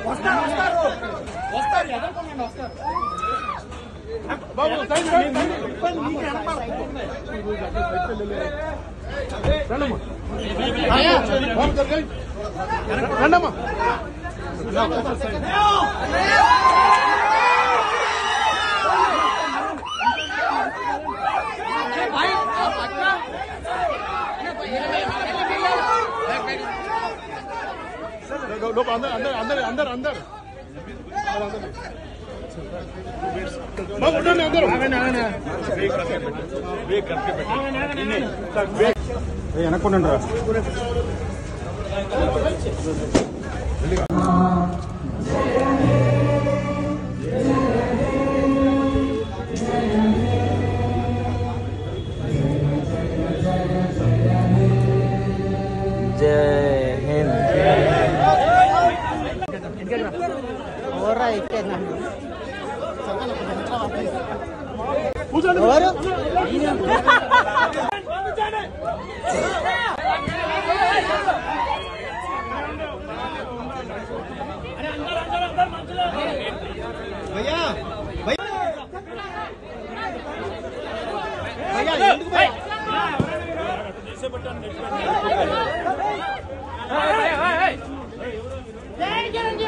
వస్తారు వస్తారు వస్తారు ఎదుర్కొనండి వస్తారు బాబు సైడ్ సైడ్ సైడ్ ఇబ్బంది మీకు వెనకాల. రండమ్మా బాబు సార్ సైడ్ రండమ్మా లోపల అందరు అందరు అందరు అందరు అందరు బాబు ఉండండి అందరూ వెనక్కుండండి రా జై హింద్ కూర్చోండి భయ్యా భయ్యా ఎందుకు భయ్యా? జై చిరంజీవి